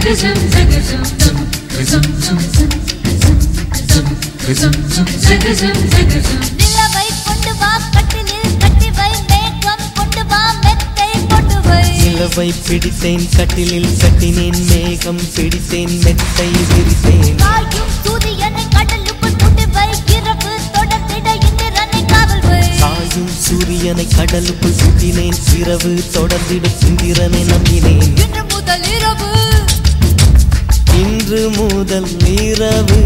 நிலவை கொண்டு வா கட்டிலில் கட்டி வை மேகம் கொண்டு வா மெத்தை கொண்டு வை நிலவை பிடித்தேன் கட்டிலில் கட்டினேன் மேகம் பிடித்தேன் மெத்தை விரித்தேன் காயும் சூரியனை கடலுக்குள் கொண்டு வை இரவு தொடர்ந்திட இந்திரனை காவல் வை சாயும் சூரியனை கடலுக்குள் சுட்டினேன் இரவு தொடர்ந்திடும் இந்திரனை நம்பினேன் இன்று முதல் இரவு இன்று முதல் இரவு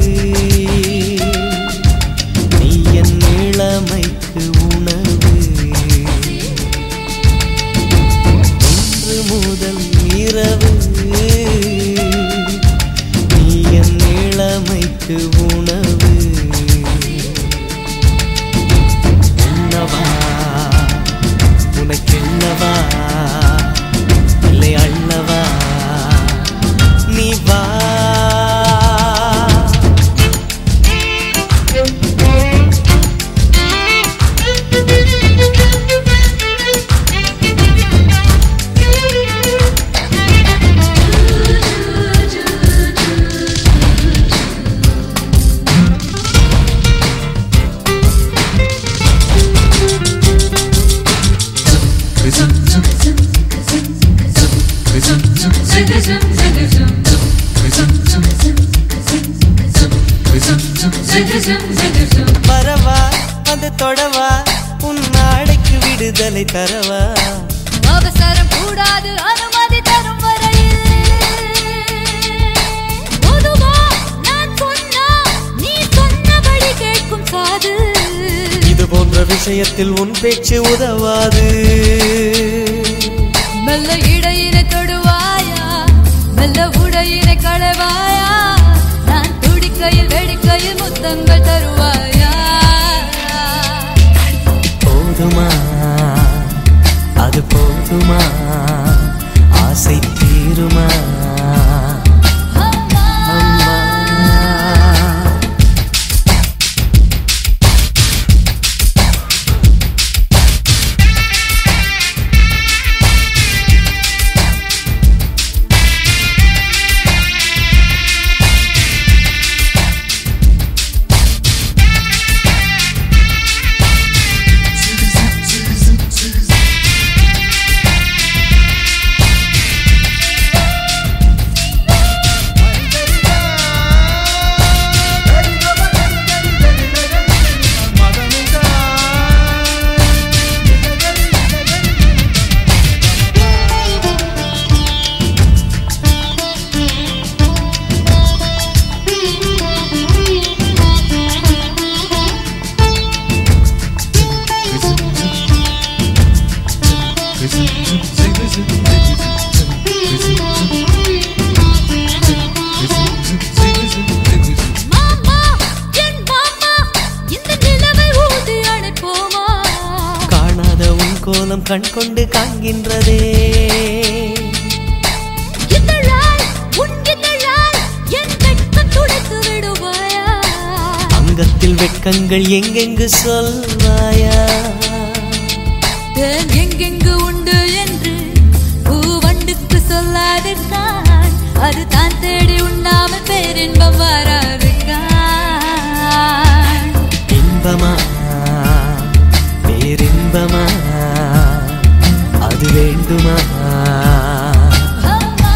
நீ என் இளமைக்கு உணவு இன்று முதல் இரவு நீ என் இளமைக்கு உணவு உண்ணவா உனக்கென்னவா இல்லை அள்ளவா நீ வா வரவா அது தொடவா உன் நாளைக்கு விடுதலை தரவா அவசரம் கூடாது அனுமதி தரும் வரையில் பொதுவா நான் சொன்னா நீ சொன்னபடி கேட்கும் காது இது போன்ற விஷயத்தில் உன் பேச்சு உதவாது மெல்ல இடையினை தொடுவாயா மெல்ல உடையினை களைவாயா நான் துடிக்கையில் வெடிக்கையில் முத்தங்கள் தருவாயா போதுமா அது போதுமா ஆசை தீருமா அம்மா அம்மா மாமா என் மாமா இந்த நிலவை ஊதி அணைப்போமா காணாத உன் கோலம் கண் கொண்டு காண்கின்றதே இதழால் உன் இதழால் என் வெட்கம் துடைத்து விடுவாயா அங்கத்தில் வெட்கங்கள் எங்கெங்கு சொல்வாயா தேன் எங்கெங்கு உண்டு என்று பூவண்டுக்கு சொல்லாதிருக்கான் அது தான் தேடி உண்ணாமல் பேரின்பம் வராதிருக்கான் இன்பமா பேரின்பமா அது வேண்டுமா அம்மா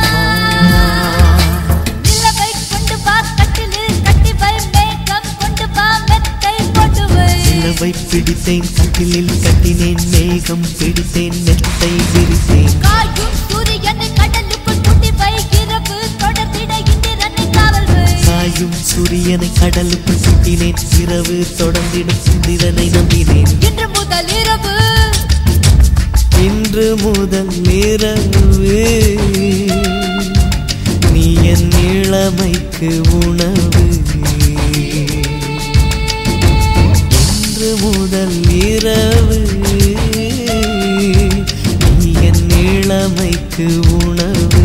நிலவை கொண்டு வா கட்டிலில் கட்டி வை மேகம் கொண்டு வா மெத்தை கொண்டு வை நிலவை பிடித்தேன் கட்டிலில் கட்டினேன் மேகம் பிடித்தேன் மெத்தை விரித்தேன் காயும் சூரியனை கடலுக்குள் கூட்டி வை இரவு தொடர்ந்திட இந்திரனை காவல் வை சாயும் சூரியனை கடலுக்குள் சுட்டினேன் இரவு தொடர்ந்திடும் சிந்திரனை நம்பினேன் இன்று முதல் இரவு இன்று முதல் இரவு நீ என் இளமைக்கு உணவு இன்று முதல் இரவு நீ என் இளமைக்கு உணவு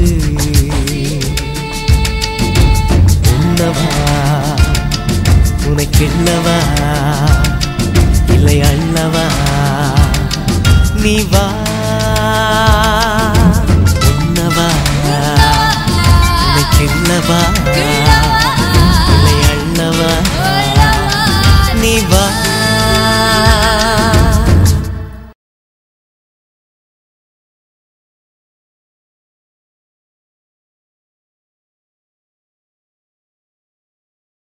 உண்ணவா உனக்கென்னவா இல்லை அள்ளவா நீ வா உண்ணவா சொல்லவா